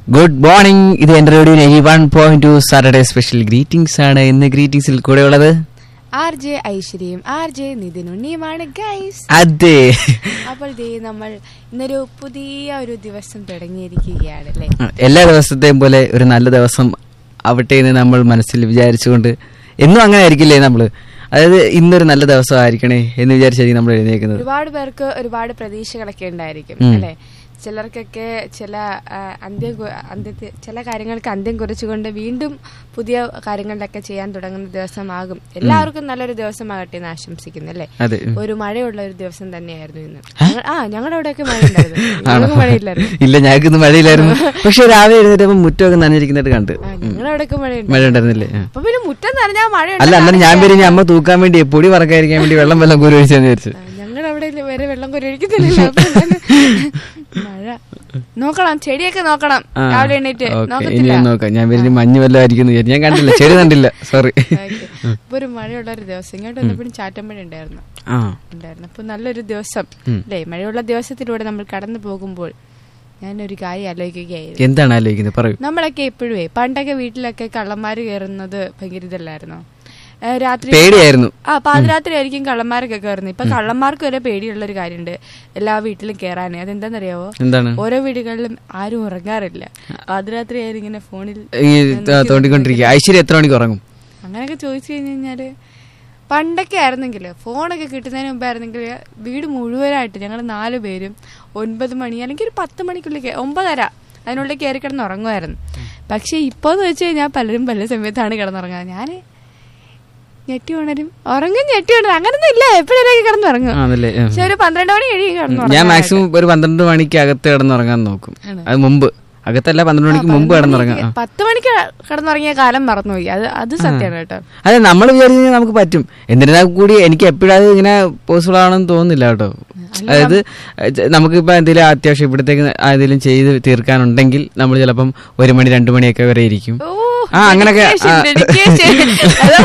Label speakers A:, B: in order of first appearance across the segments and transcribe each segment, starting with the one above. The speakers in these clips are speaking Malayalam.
A: ഗുഡ് മോർണിംഗ് ഇത് എന്റെ radio ninety one point two Saturday special greetings ആണ് ഇന്ന് ഗ്രീറ്റിംഗ്സിൽ കൂടെ ഉള്ളത്
B: ആർ ജെ ഐശ്വര്യയും ആർ ജെ നിതിനുണ്ണിയുമാണ് ഗൈസ്
A: അതെ
B: അപ്പോൾ ദേ നമ്മൾ ഇന്നൊരു പുതിയ ഒരു ദിവസം തുടങ്ങിയിരിക്കുകയാണ് അല്ലേ
A: എല്ലാ ദിവസത്തെയും പോലെ ഒരു നല്ല ദിവസം ആവട്ടെ എന്ന് നമ്മൾ മനസ്സിൽ വിചാരിച്ചുകൊണ്ട് എന്നും അങ്ങനെ ആയിരിക്കില്ലേ നമ്മള് അതായത് ഇന്നൊരു നല്ല ദിവസം ആയിരിക്കണേ എന്ന് വിചാരിച്ചായിരിക്കും നമ്മൾ എഴുന്നേക്കുന്നത്
B: ഒരുപാട് പേർക്ക് ഒരുപാട് പ്രതീക്ഷകളൊക്കെ ഉണ്ടായിരിക്കും
A: ഉം.
B: അല്ലെ ചിലർക്കൊക്കെ ചില ആ, അന്ത്യം കു- അന്ത്യത്തെ ചില കാര്യങ്ങൾക്ക് അന്ത്യം കുറിച്ചുകൊണ്ട് വീണ്ടും പുതിയ കാര്യങ്ങളിലൊക്കെ ചെയ്യാൻ തുടങ്ങുന്ന ദിവസമാകും എല്ലാവർക്കും നല്ലൊരു ദിവസമാകട്ടെ എന്ന് ആശംസിക്കുന്നു അല്ലേ
A: അതെ ഉം.
B: ഒരു മഴയുള്ള ഒരു ദിവസം തന്നെയായിരുന്നു ഇന്ന് ഞങ്ങ- ആ ഞങ്ങളുടെ അവിടെയൊക്കെ മഴ ഉണ്ടായിരുന്നു
A: ആണോ?
B: ഞങ്ങൾക്ക് മഴയില്ലായിരുന്നു
A: ഇല്ല ഞങ്ങൾക്ക് ഇന്ന് മഴയില്ലായിരുന്നു പക്ഷെ രാവിലെ എഴുന്നേറ്റപ്പോ മുറ്റമൊക്കെ നനഞ്ഞിരിക്കുന്നതായിട്ട് കണ്ട്
B: ആ, ഞങ്ങളുടെ അവിടെയൊക്കെ മഴ
A: മഴ ഉണ്ടായിരുന്നില്ലേ ആ.
B: അപ്പൊ പിന്നെ മുറ്റം നിറഞ്ഞാൽ മഴ
A: അല്ല അന്നേരം ഞാൻ പേര് അമ്മ തൂക്കാൻ വേണ്ടി പൊടി പറക്കാതിരിക്കാൻ വേണ്ടി വെള്ളം വെള്ളം കോരി ഒഴിച്ചെന്ന് വിചാരിച്ചു
B: ഞങ്ങളുടെ അവിടെ ഇല്ല, വരെ വെള്ളം കൊരൊഴിക്കുന്നില്ല മഴ നോക്കണം ചെടിയൊക്കെ നോക്കണം
A: ആ,
B: രാവിലെ എണീറ്റ്
A: ഓക്കേ, ഇനി
B: നോക്കത്തില്ല
A: ഞാൻ നോക്കാം ഞാൻ പേര് മഞ്ഞ് വല്ലതും ആയിരിക്കും എന്ന് വിചാരിച്ചു. ഞാൻ കണ്ടില്ല ചെടി കണ്ടില്ല സോറി
B: ഓക്കേ. ഇപ്പൊ ഒരു മഴയുള്ള ഒരു ദിവസം ഇങ്ങോട്ട് വന്നപ്പോഴും ചാറ്റമ്പഴ ഉണ്ടായിരുന്നു
A: ആ
B: ഉണ്ടായിരുന്നു അപ്പൊ നല്ലൊരു ദിവസം
A: ഉം.
B: അല്ലേ മഴയുള്ള ദിവസത്തിലൂടെ നമ്മൾ കടന്നു പോകുമ്പോൾ ഞാനൊരു കാര്യം ആലോചിക്കുകയായിരുന്നു
A: എന്താണ് ആലോചിക്കുന്നത് പറയൂ
B: നമ്മളൊക്കെ എപ്പോഴും പണ്ടൊക്കെ വീട്ടിലൊക്കെ കള്ളന്മാര് കയറുന്നത് ഭയങ്കര ഇതല്ലായിരുന്നോ ഏ, രാത്രി
A: പേടിയായിരുന്നു
B: ആ പാതിരാത്രി ആയിരിക്കും കള്ളന്മാരൊക്കെ കയറുന്നത് ഇപ്പൊ കള്ളന്മാർക്ക് വരെ പേടിയുള്ള ഒരു കാര്യമുണ്ട് എല്ലാ വീട്ടിലും കയറാനേ അതെന്താണെന്നറിയാവോ
A: എന്താണ്
B: ഓരോ വീടുകളിലും ആരും ഉറങ്ങാറില്ല പാതിരാത്രി ആയാലും ഇങ്ങനെ ഫോണിൽ
A: ഈ ത- തോണ്ടിക്കൊണ്ടിരിക്കുക ഐശ്വര്യ എത്ര മണിക്ക് ഉറങ്ങും
B: അങ്ങനെയൊക്കെ ചോദിച്ചു കഴിഞ്ഞു കഴിഞ്ഞാല് പണ്ടൊക്കെ ആയിരുന്നെങ്കിൽ ഫോണൊക്കെ കിട്ടുന്നതിന് മുമ്പായിരുന്നെങ്കിൽ വീട് മുഴുവനായിട്ട് ഞങ്ങൾ നാല് പേരും ഒൻപത് മണി അല്ലെങ്കിൽ ഒരു പത്ത് മണിക്കുള്ളിൽ കേ- ഒമ്പതര അതിനുള്ളിൽ കയറി കിടന്ന് ഉറങ്ങുമായിരുന്നു പക്ഷെ ഇപ്പോന്ന് വെച്ച് കഴിഞ്ഞാൽ പലരും പല സമയത്താണ് കിടന്നുറങ്ങുക ഞാൻ ഞെട്ടി ഉണരും ഉറങ്ങും ഞെട്ടി ഉണരും അങ്ങനൊന്നും ഇല്ല എപ്പോഴേക്കും കിടന്നുറങ്ങും
A: ആണല്ലേ ആ.
B: പക്ഷെ ഒരു പന്ത്രണ്ട് മണി കഴിയും കിടന്നു
A: ഞാൻ മാക്സിമം ഒരു പന്ത്രണ്ട് മണിക്ക് അകത്ത് കിടന്നുറങ്ങാൻ നോക്കും
B: ആണ്.
A: അത് മുമ്പ് അകത്തല്ല പന്ത്രണ്ട് മണിക്ക് മുമ്പ് കിടന്നുറങ്ങാം ആ.
B: പത്ത് മണിക്ക് കിടന്നുറങ്ങിയ കാലം മറന്നുപോയി അത് അത് സത്യമാണ് കേട്ടോ
A: അതെ നമ്മൾ വിചാരിച്ചു കഴിഞ്ഞാൽ നമുക്ക് പറ്റും എന്നിരുന്നാൽ കൂടി എനിക്ക് എപ്പോഴും അത് ഇങ്ങനെ പോസിബിൾ ആണെന്ന് തോന്നുന്നില്ല കേട്ടോ അതായത് ച- നമുക്കിപ്പോ എന്തെങ്കിലും അത്യാവശ്യം ഇവിടത്തേക്ക് എന്തെങ്കിലും ചെയ്ത് തീർക്കാനുണ്ടെങ്കിൽ നമ്മൾ ചിലപ്പം ഒരു മണി രണ്ടു മണിയൊക്കെ വരെ ഇരിക്കും
B: ഓ,
A: ആ, അങ്ങനൊക്കെ, ആ.
B: dedication, dedication. അതാ-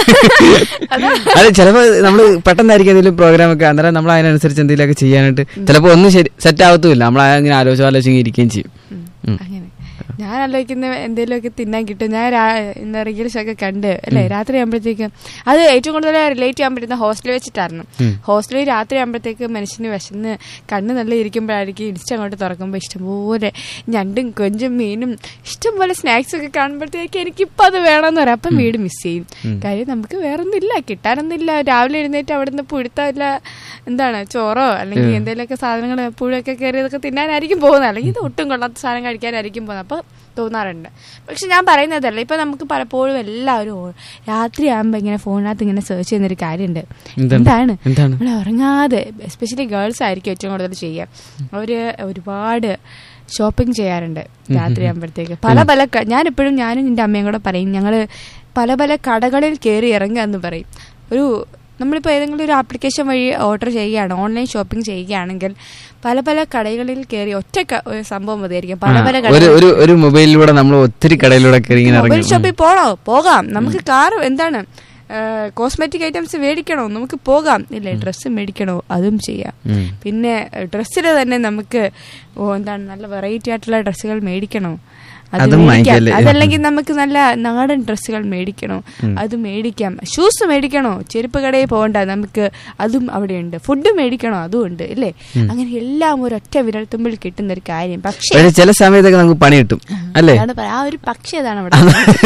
B: അതാ.
A: അത് ചിലപ്പോ നമ്മൾ പെട്ടെന്നായിരിക്കും എന്തെങ്കിലും പ്രോഗ്രാം ഒക്കെ അന്നേരം നമ്മൾ അതിനനുസരിച്ച് എന്തെങ്കിലുമൊക്കെ ചെയ്യാനായിട്ട് ചിലപ്പോൾ ഒന്നും ശരി സെറ്റ് ആവത്തുമില്ല നമ്മൾ അങ്ങനെ ആലോചിച്ച് ആലോചിച്ച് ഇരിക്കുകയും ചെയ്യും ഉം.
B: അങ്ങനെ ഞാൻ ആലോചിക്കുന്ന എന്തെങ്കിലുമൊക്കെ തിന്നാൻ കിട്ടും ഞാൻ രാ- ഇന്ന് റീൽസ് ഒക്കെ കണ്ട് അല്ലേ രാത്രി ആകുമ്പോഴത്തേക്കും അത് ഏറ്റവും കൂടുതൽ റിലേറ്റ് ചെയ്യാൻ പറ്റുന്ന ഹോസ്റ്റലിൽ വെച്ചിട്ടായിരുന്നു
A: ഉം.
B: ഹോസ്റ്റലിൽ രാത്രി ആകുമ്പോഴത്തേക്ക് മനുഷ്യന് വിശന്ന് കണ്ണ് നല്ല ഇരിക്കുമ്പോഴായിരിക്കും ഇൻസ്റ്റ അങ്ങോട്ട് തുറക്കുമ്പോൾ ഇഷ്ടംപോലെ ഞണ്ടും കൊഞ്ചും മീനും ഇഷ്ടംപോലെ സ്നാക്സ് ഒക്കെ കാണുമ്പോഴത്തേക്ക് എനിക്കിപ്പോൾ അത് വേണമെന്ന് പറയാം അപ്പം വീട് മിസ് ചെയ്യും കാര്യം നമുക്ക് വേറൊന്നുമില്ല കിട്ടാനൊന്നുമില്ല രാവിലെ എഴുന്നേറ്റ് അവിടെ നിന്ന് പുഴുത്തല്ല എന്താണ് ചോറോ അല്ലെങ്കിൽ എന്തെങ്കിലുമൊക്കെ സാധനങ്ങൾ പുഴയൊക്കെ കയറിയതൊക്കെ തിന്നാനായിരിക്കും പോകുന്നത് അല്ലെങ്കിൽ ഇത് ഒട്ടും കൊള്ളാത്ത സാധനം കഴിക്കാനായിരിക്കും പോകുന്നത് അപ്പോൾ തോന്നാറുണ്ട് പക്ഷെ ഞാൻ പറയുന്നതല്ല ഇപ്പൊ നമുക്ക് പലപ്പോഴും എല്ലാവരും ഓ- രാത്രിയാകുമ്പോൾ ഇങ്ങനെ ഫോണിനകത്ത് ഇങ്ങനെ സെർച്ച് ചെയ്യുന്നൊരു കാര്യമുണ്ട്
A: എന്താണ്?
B: എന്താണ്
A: എന്താണ്?
B: നമ്മൾ ഉറങ്ങാതെ എസ്പെഷ്യലി ഗേൾസ് ആയിരിക്കും ഏറ്റവും കൂടുതൽ ചെയ്യുക അവര് ഒരുപാട് ഷോപ്പിംഗ് ചെയ്യാറുണ്ട് രാത്രി ആകുമ്പോഴത്തേക്ക് പല പല ക- ഞാനെപ്പോഴും ഞാനും നിന്റെ അമ്മയും കൂടെ പറയും ഞങ്ങള് പല പല കടകളിൽ കയറി ഇറങ്ങുക എന്ന് പറയും ഒരു നമ്മളിപ്പോൾ ഏതെങ്കിലും ഒരു ആപ്ലിക്കേഷൻ വഴി ഓർഡർ ചെയ്യുകയാണ് ഓൺലൈൻ ഷോപ്പിംഗ് ചെയ്യുകയാണെങ്കിൽ പല പല കടകളിൽ കയറി ഒറ്റ ക- ഒരു സംഭവം മതിയായിരിക്കും പല
A: ആ,
B: പല
A: ഒരു
B: കടകളിൽ
A: ഒരു ഒരു മൊബൈലിലൂടെ നമ്മൾ ഒത്തിരി കടയിലൂടെ കയറി ഇങ്ങനെ
B: മൊബൈൽ
A: ഇറങ്ങി
B: ഷോപ്പിൽ പോണോ പോകാം നമുക്ക് കാർ എന്താണ് കോസ്മെറ്റിക് ഐറ്റംസ് മേടിക്കണോ നമുക്ക് പോകാം ഇല്ലേ ഡ്രസ്സ് മേടിക്കണോ അതും ചെയ്യാം
A: ഉം.
B: പിന്നെ ഡ്രസ്സിൽ തന്നെ നമുക്ക് ഓ എന്താണ് നല്ല വെറൈറ്റി ആയിട്ടുള്ള ഡ്രസ്സുകൾ മേടിക്കണോ അത്
A: അതും
B: മേടിക്കാം
A: വാങ്ങിക്കല്ലേ?
B: അതല്ലെങ്കിൽ നമുക്ക് നല്ല നാടൻ ഡ്രസ്സുകൾ മേടിക്കണോ അത് മേടിക്കാം ഷൂസ് മേടിക്കണോ ചെരുപ്പ് കടയിൽ പോകണ്ട നമുക്ക് അതും അവിടെയുണ്ട് ഫുഡ് മേടിക്കണോ അതും ഉണ്ട് ഇല്ലേ അങ്ങനെ എല്ലാം ഒരൊറ്റ വിരൽത്തുമ്പിൽ കിട്ടുന്ന ഒരു കാര്യം പക്ഷേ
A: പക്ഷെ ചില സമയത്തൊക്കെ നമുക്ക് പണി കിട്ടും അല്ലേ
B: അതാണ് പറ- ആ ഒരു പക്ഷി അതാണ് അവിടെ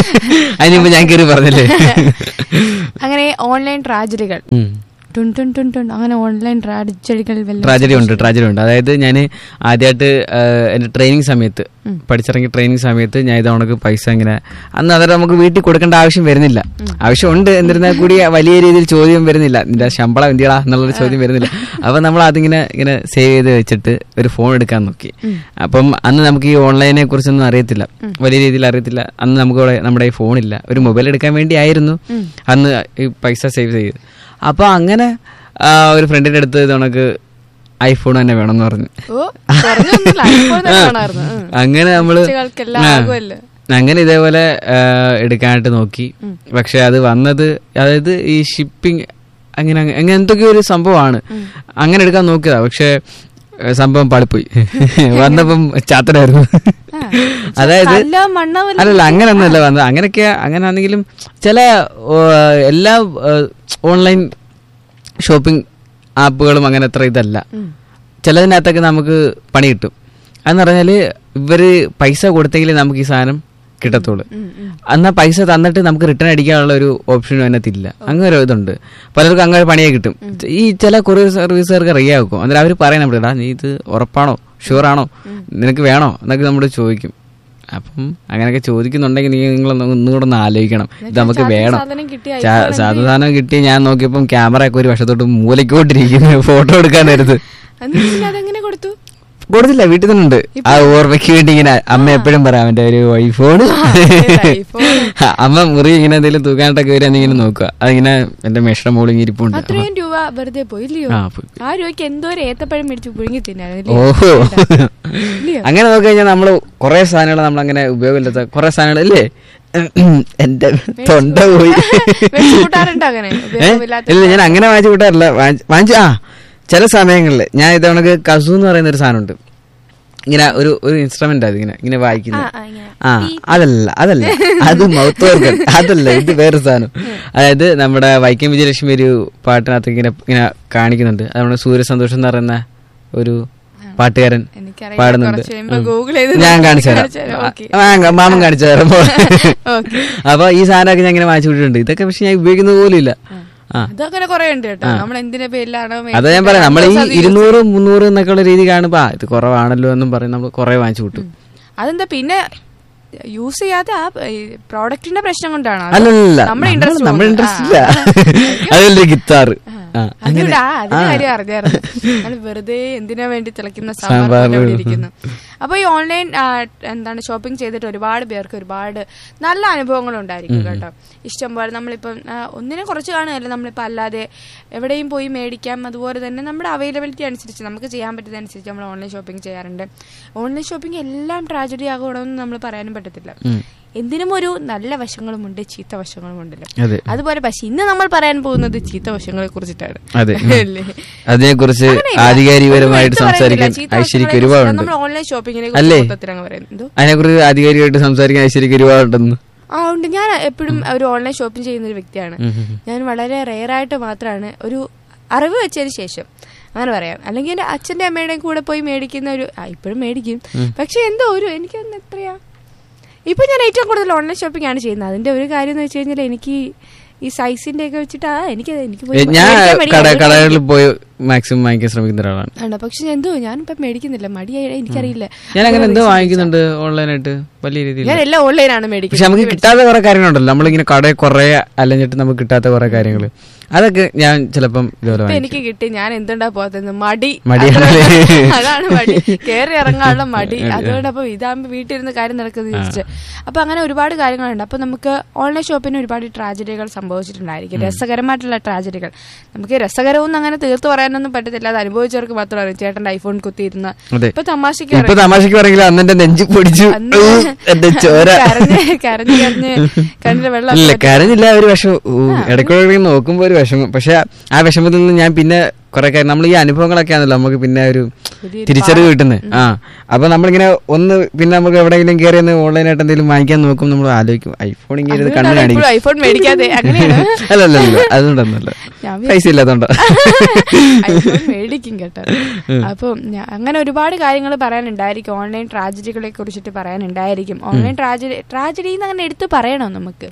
A: അതിന് മുമ്പ് ഞാൻ കയറി പറഞ്ഞല്ലേ
B: അങ്ങനെ ഓൺലൈൻ ട്രാജഡികൾ
A: ഉം.
B: ടുൺ ടുൺ ടുൺ ടുൺ അങ്ങനെ ഓൺലൈൻ ട്രാജഡികൾ വല്ലതും
A: ട്രാജഡി ഉണ്ട് ട്രാജഡി ഉണ്ട് അതായത് ഞാൻ ആദ്യമായിട്ട് എൻ്റെ ട്രെയിനിങ് സമയത്ത് പഠിച്ചിറങ്ങിയ ട്രെയിനിങ് സമയത്ത് ഞാൻ ഇത് ഉണക്ക് പൈസ ഇങ്ങനെ അന്ന് അന്നേരം നമുക്ക് വീട്ടിൽ കൊടുക്കേണ്ട ആവശ്യം വരുന്നില്ല ആവശ്യമുണ്ട് എന്നിരുന്നാൽ കൂടി വലിയ രീതിയിൽ ചോദ്യം വരുന്നില്ല നിന്റെ ശമ്പളം എന്തിയടാ എന്നുള്ളൊരു ചോദ്യം വരുന്നില്ല അപ്പൊ നമ്മൾ അതിങ്ങനെ ഇങ്ങനെ സേവ് ചെയ്ത് വെച്ചിട്ട് ഒരു ഫോൺ എടുക്കാൻ നോക്കി അപ്പം അന്ന് നമുക്ക് ഈ ഓൺലൈനെ കുറിച്ചൊന്നും അറിയത്തില്ല വലിയ രീതിയിൽ അറിയത്തില്ല അന്ന് നമുക്ക് ഇവിടെ നമ്മുടെ ഈ ഫോണില്ല ഒരു മൊബൈൽ എടുക്കാൻ വേണ്ടി ആയിരുന്നു അന്ന് ഈ പൈസ സേവ് ചെയ്ത് അപ്പൊ അങ്ങനെ ആ, ഒരു ഫ്രണ്ടിന്റെ അടുത്ത് ഇത് കണക്ക് ഐഫോൺ തന്നെ വേണമെന്ന് പറഞ്ഞു
B: ഓ കുറഞ്ഞൊന്നുമില്ല ഇപ്പോൾ തന്നെ കാണാമായിരുന്നു ഉം.
A: അങ്ങനെ നമ്മള്
B: കൊച്ചുകൾക്കെല്ലാം
A: ആ.
B: ആകുമല്ലോ
A: അങ്ങനെ ഇതേപോലെ ആ, എടുക്കാനായിട്ട് നോക്കി പക്ഷെ അത് വന്നത് അതായത് ഈ ഷിപ്പിംഗ് അങ്ങനെ അങ്ങ- അങ്ങനെ എന്തൊക്കെയോ ഒരു സംഭവമാണ് അങ്ങനെ എടുക്കാൻ നോക്കിയതാ പക്ഷെ ഏ, സംഭവം പാളിപ്പോയി വന്നപ്പം ചാത്തനായിരുന്നു
B: ആ
A: അതായത്
B: കല്ലോ മണ്ണോ വല്ലതും
A: അല്ലല്ല അങ്ങനെയൊന്നുമല്ല വന്നത് അങ്ങനെയൊക്കെ അങ്ങനെ ആണെങ്കിലും ചില ഓ, എല്ലാ ഓൺലൈൻ ഷോപ്പിംഗ് ആപ്പുകളും അങ്ങനെ അത്ര ഇതല്ല ചിലതിനകത്തൊക്കെ നമുക്ക് പണി കിട്ടും അതെന്ന് പറഞ്ഞാല് ഇവര് പൈസ കൊടുത്തെങ്കിൽ നമുക്ക് ഈ സാധനം കിട്ടത്തുള്ളൂ എന്നാ പൈസ തന്നിട്ട് നമുക്ക് റിട്ടേൺ അടിക്കാനുള്ള ഒരു ഓപ്ഷനും അതിനകത്തില്ല അങ്ങനെ ഒരു ഇതുണ്ട് പലർക്കും അങ്ങനെ പണിയെ കിട്ടും ഈ ചില കൊറിയർ സർവീസുകാർക്ക് അറിയാക്കും അന്നേരം അവർ പറയാൻ നമ്മുടെ എടാ നീ ഇത് ഉറപ്പാണോ ഷുവർ ആണോ നിനക്ക് വേണോ എന്നൊക്കെ നമ്മൾ ചോദിക്കും അപ്പം അങ്ങനെയൊക്കെ ചോദിക്കുന്നുണ്ടെങ്കിൽ നീ നിങ്ങൾ ഒന്നുകൂടെ ഒന്ന് ആലോചിക്കണം ഇത് നമുക്ക് വേണം
B: സാധനം കിട്ടിയ
A: ചാ- സാധനം കിട്ടി ഞാൻ നോക്കിയപ്പം ക്യാമറ ഒക്കെ ഒരു വശത്തോട്ട് മൂലക്കോട്ടിരിക്കുന്നു ഫോട്ടോ എടുക്കാൻ നേരത്ത്
B: എന്നിട്ട് പിന്നെ അതെങ്ങനെ കൊടുത്തു
A: കൊടുത്തില്ല വീട്ടിൽ തന്നെ ഉണ്ട് ആ ഓർമ്മയ്ക്ക് വേണ്ടി ഇങ്ങനെ അമ്മ എപ്പോഴും പറയാം അവന്റെ ഒരു ഐഫോണ്
B: iPhone.
A: അമ്മ മുറി ഇങ്ങനെ എന്തെങ്കിലും തൂക്കാനായിട്ടൊക്കെ വരാൻ ഇങ്ങനെ നോക്കുക അതിങ്ങനെ എന്റെ മെഷീൻ മോളിങ് ഇരിപ്പുണ്ട്
B: അത്രയും രൂപ വെറുതെ പോയി ഇല്ലയോ
A: ആ, പോയി.
B: ആ രൂപയ്ക്ക് എന്തോ ഒരു ഏത്തപ്പഴം മേടിച്ച് പുഴുങ്ങി തിന്നാണ്
A: ഓഹോ
B: ഇല്ലയോ
A: അങ്ങനെ നോക്കി കഴിഞ്ഞാൽ നമ്മള് കുറെ സാധനങ്ങൾ നമ്മൾ അങ്ങനെ ഉപയോഗമില്ലാത്ത കുറെ സാധനങ്ങൾ ഇല്ലേ എന്റെ തൊണ്ട പോയി
B: വെച്ച് കൂട്ടാറുണ്ടോ അങ്ങനെ
A: ഏ?
B: ഉപയോഗമില്ലാത്ത
A: ഇല്ല ഞാൻ അങ്ങനെ വാങ്ങിച്ചു കൂട്ടാറില്ല വാങ്ങിച്ച്- വാങ്ങിച്ചു ആ ചില സമയങ്ങളിൽ ഞാൻ ഇതവണക്ക് കസു എന്ന് പറയുന്ന ഒരു സാധനമുണ്ട് ഇങ്ങനെ ഒരു ഒരു ഇൻസ്ട്രുമെന്റ് അത് ഇങ്ങനെ ഇങ്ങനെ വായിക്കുന്നത്
B: ആ, ഇങ്ങനെ.
A: ആ അതല്ല അതല്ല അത് മൗത്ത് ഓർഗൻ അതല്ല ഇത് വേറെ സാധനം അതായത് നമ്മുടെ വൈക്കം വിജയലക്ഷ്മി ഒരു പാട്ടിനകത്ത് ഇങ്ങനെ ഇങ്ങനെ കാണിക്കുന്നുണ്ട് അത് നമ്മുടെ സൂര്യസന്തോഷം എന്ന് പറയുന്ന ഒരു പാട്ടുകാരൻ
B: എനിക്കറിയില്ല,
A: പാടുന്നുണ്ട്
B: കുറച്ച് കഴിയുമ്പോ
A: ഉം.
B: Google ചെയ്ത്
A: ഞാൻ കാണിച്ചു
B: കാണിച്ചു തരാം, okay.
A: തരാം ആ, മാമൻ കാണിച്ചു തരാം
B: Okay.
A: അപ്പൊ ഈ സാധനമൊക്കെ ഞാൻ ഇങ്ങനെ വാങ്ങിച്ചു വിട്ടിട്ടുണ്ട് ഇതൊക്കെ പക്ഷെ ഞാൻ ഉപയോഗിക്കുന്നത് പോലും ഇല്ല ആ
B: അതങ്ങനെ കുറെ ഉണ്ട് കേട്ടോ നമ്മൾ എന്തിന്റെ പേരിലാണോ
A: അതാ ഞാൻ പറയാം നമ്മൾ ഈ ഇരുന്നൂറ് മുന്നൂറ് എന്നൊക്കെ ഉള്ള രീതി കാണുമ്പോ ആ ഇത് കുറവാണല്ലോ എന്നും പറയും നമ്മൾ കുറെ വാങ്ങിച്ചു കൂട്ടും
B: അതെന്താ പിന്നെ യൂസ് ചെയ്യാത്ത ആ പ്രോഡക്റ്റിന്റെ പ്രശ്നം കൊണ്ടാണ് അത്
A: അല്ലല്ല
B: നമ്മുടെ ഇൻട്രസ്റ്റ്
A: നമ്മുടെ ഇൻട്രസ്റ്റ് ഇല്ല അതല്ലേ ഗിത്താറ് ആ അങ്ങനെ
B: അതിവിടെ അതിന്റെ കാര്യം അറിഞ്ഞായിരുന്നു ഞാൻ വെറുതെ എന്തിനാ വേണ്ടി തിളയ്ക്കുന്ന
A: സാമ്പാർ.
B: സാമ്പാർ ഇവിടെ ഇരിക്കുന്നു അപ്പൊ ഈ ഓൺലൈൻ എന്താണ് ഷോപ്പിംഗ് ചെയ്തിട്ട് ഒരുപാട് പേർക്ക് ഒരുപാട് നല്ല അനുഭവങ്ങൾ ഉണ്ടായിരിക്കും കേട്ടോ ഇഷ്ടം പോലെ നമ്മളിപ്പം ആ, ഒന്നിനെ കുറച്ച് കാണുകയല്ല നമ്മളിപ്പോൾ അല്ലാതെ എവിടെയും പോയി മേടിക്കാം അതുപോലെ തന്നെ നമ്മുടെ അവൈലബിലിറ്റി അനുസരിച്ച് നമുക്ക് ചെയ്യാൻ പറ്റുന്ന അനുസരിച്ച് നമ്മൾ ഓൺലൈൻ ഷോപ്പിംഗ് ചെയ്യാറുണ്ട് ഓൺലൈൻ ഷോപ്പിംഗ് എല്ലാം ട്രാജഡി ആകണമെന്ന് നമ്മൾ പറയാനും പറ്റത്തില്ല
A: ഉം.
B: എന്തിനും ഒരു നല്ല വശങ്ങളുമുണ്ട് ചീത്ത വശങ്ങളുമുണ്ടല്ലോ
A: അതെ
B: അതുപോലെ പക്ഷെ ഇന്ന് നമ്മൾ പറയാൻ പോകുന്നത് ചീത്ത വശങ്ങളെ കുറിച്ചിട്ടാണ്
A: അതെ
B: അല്ലേ?
A: അതിനെ കുറിച്ച്
B: അങ്ങനെയില്ല.
A: ആധികാരികപരമായിട്ട്
B: ഒന്നും എടുത്ത്
A: സംസാരിക്കാൻ
B: പറയുന്നില്ല. ചീത്ത
A: ഐശ്വര്യക്ക്
B: വശങ്ങളെ
A: ഒരുപാടുണ്ട്
B: നമ്മൾ ഓൺലൈൻ ഷോപ്പിങ്ങിനെ
A: അല്ലേ?
B: കുറിച്ച് മൊത്തത്തിൽ അങ്ങ് പറയുന്നത് എന്തോ
A: അതിനെക്കുറിച്ച് ആധികാരികമായിട്ട് സംസാരിക്കാൻ ഐശ്വര്യക്ക് ഒരുപാടുണ്ടെന്ന്
B: ആ ഉണ്ട് ഞാൻ എപ്പോഴും ഒരു ഓൺലൈൻ ഷോപ്പിംഗ് ചെയ്യുന്ന ഒരു വ്യക്തിയാണ്
A: ഉം, ഉം, ഉം.
B: ഞാൻ വളരെ റെയർ ആയിട്ട് മാത്രമാണ് ഒരു അറിവ് വെച്ചതിന് ശേഷം അങ്ങനെ പറയാം അല്ലെങ്കിൽ എന്റെ അച്ഛന്റെ അമ്മയുടെയും കൂടെ പോയി മേടിക്കുന്ന ഒരു ആ ഇപ്പോഴും മേടിക്കും പക്ഷെ എന്തോ ഒരു എനിക്കൊന്ന് എത്രയാ ഇപ്പൊ ഞാൻ ഏറ്റവും കൂടുതൽ ഓൺലൈൻ ഷോപ്പിംഗ് ആണ് ചെയ്യുന്നത് അതിന്റെ ഒരു കാര്യം എന്ന് വെച്ച് കഴിഞ്ഞാൽ എനിക്ക് ഈ സൈസിന്റെ ഒക്കെ വെച്ചിട്ട് ആ എനിക്ക് എനിക്ക് പോയി
A: ഞാൻ
B: മേടിക്കാൻ മടിയാ.
A: കട കടകളിൽ പോയി മാക്സിമം വാങ്ങിക്കാൻ ശ്രമിക്കുന്ന ഒരാളാണ്
B: ആണ് പക്ഷെ എന്തോ ഞാനിപ്പോ മേടിക്കുന്നില്ല മടിയായി എനിക്കറിയില്ല
A: ഞാൻ അങ്ങനെ എന്തോ വാങ്ങിക്കുന്നുണ്ട് ഓൺലൈനായിട്ട് വലിയ രീതിയിൽ
B: ഞാൻ എല്ലാം ഓൺലൈനാണ്
A: പക്ഷെ
B: മേടിക്കുന്നത്
A: നമുക്ക് കിട്ടാത്ത കുറെ കാര്യങ്ങളുണ്ടല്ലോ നമ്മളിങ്ങനെ കടയിൽ കുറെ അലഞ്ഞിട്ട് നമുക്ക് കിട്ടാത്ത കുറെ കാര്യങ്ങൾ അതൊക്കെ ഞാൻ ചിലപ്പം ഇതുപോലെ
B: ഇപ്പൊ
A: വാങ്ങിക്കും
B: എനിക്ക് കിട്ടി ഞാൻ എന്തുണ്ടാ പോകാത്തത് മടി
A: മടിയാണ്.
B: അതാണ് അതാണ് മടി കയറി ഇറങ്ങാനുള്ള മടി അതുകൊണ്ട് അപ്പൊ ഇതാകുമ്പോ വീട്ടിലിരുന്ന് കാര്യം നടക്കുന്നത് വെച്ചിട്ട് അപ്പൊ അങ്ങനെ ഒരുപാട് കാര്യങ്ങളുണ്ട് അപ്പൊ നമുക്ക് ഓൺലൈൻ ഷോപ്പിന് ഒരുപാട് ട്രാജഡികൾ സംഭവിച്ചിട്ടുണ്ടായിരിക്കും രസകരമായിട്ടുള്ള ട്രാജഡികൾ നമുക്ക് രസകരവും അങ്ങനെ തീർത്ത് പറയാനൊന്നും പറ്റത്തില്ല അത് അനുഭവിച്ചവർക്ക് മാത്രം അറിയാം ചേട്ടന്റെ ഐഫോൺ കുത്തിയിരുന്ന
A: അതെ
B: ഇപ്പൊ തമാശക്ക്
A: ഇപ്പൊ തമാശക്ക് പറയെങ്കിൽ അന്ന് എന്റെ നെഞ്ചു പൊടിച്ചു
B: അന്ന്
A: എന്റെ ചോര
B: കരഞ്ഞ് കരഞ്ഞ് കരഞ്ഞ് കണ്ണിലെ വെള്ളം
A: ഇല്ല കരഞ്ഞില്ല ഒരു വിഷമം ഇടയ്ക്കിടെ നോക്കുമ്പോ ഒരു വിഷമം പക്ഷെ ആ വിഷമത്തിൽ നിന്ന് ഞാൻ പിന്നെ കുറെ കാര്യം നമ്മൾ ഈ അനുഭവങ്ങളൊക്കെ ആണല്ലോ നമുക്ക് പിന്നെ ഒരു
B: വലിയൊരു
A: തിരിച്ചറിവ് കിട്ടുന്നത് ആ അപ്പൊ നമ്മളിങ്ങനെ ഒന്ന് പിന്നെ നമുക്ക് എവിടെയെങ്കിലും കയറി ഒന്ന് ഓൺലൈനായിട്ട് എന്തെങ്കിലും വാങ്ങിക്കാൻ നോക്കും നമ്മൾ ആലോചിക്കും ഐഫോൺ ഇങ്ങനെ ഇരുന്ന് കണ്ണ്
B: അതുകൊണ്ടാണ്
A: കാണിക്കും
B: ഇപ്പോഴും ഐഫോൺ മേടിക്കാതെ അങ്ങനെയാണ്
A: അല്ല അല്ല അല്ല അതുകൊണ്ടൊന്നല്ല
B: ഞാൻ
A: പൈസ ഇല്ലാത്തോണ്ടോ
B: ഐഫോൺ മേടിക്കും കേട്ടോ അപ്പം ഞാ- അങ്ങനെ ഒരുപാട് കാര്യങ്ങൾ പറയാനുണ്ടായിരിക്കും ഓൺലൈൻ ട്രാജഡികളെ കുറിച്ചിട്ട് പറയാനുണ്ടായിരിക്കും ഓൺലൈൻ ട്രാജഡി ട്രാജഡി എന്ന് അങ്ങനെ എടുത്തു പറയണോ നമുക്ക്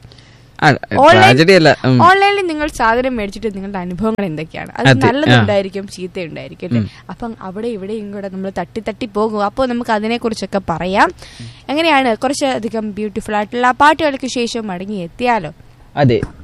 A: ട്രാജഡി അല്ല ഉം.
B: ഓൺലൈനിൽ നിങ്ങൾ സാധനം മേടിച്ചിട്ട് നിങ്ങളുടെ അനുഭവങ്ങൾ എന്തൊക്കെയാണ് അത്
A: അതെ,
B: നല്ലതുണ്ടായിരിക്കും ചീത്തയുണ്ടായിരിക്കും അല്ലേ അപ്പം അവിടെ ഇവിടെയും കൂടെ നമ്മൾ തട്ടി തട്ടി പോകും അപ്പോൾ നമുക്ക് അതിനെ കുറിച്ചൊക്കെ പറയാം എങ്ങനെയാണ് കുറച്ചധികം ബ്യൂട്ടിഫുൾ ആയിട്ടുള്ള പാട്ടുകൾക്ക് ശേഷം മടങ്ങി എത്തിയാലോ
A: അതെ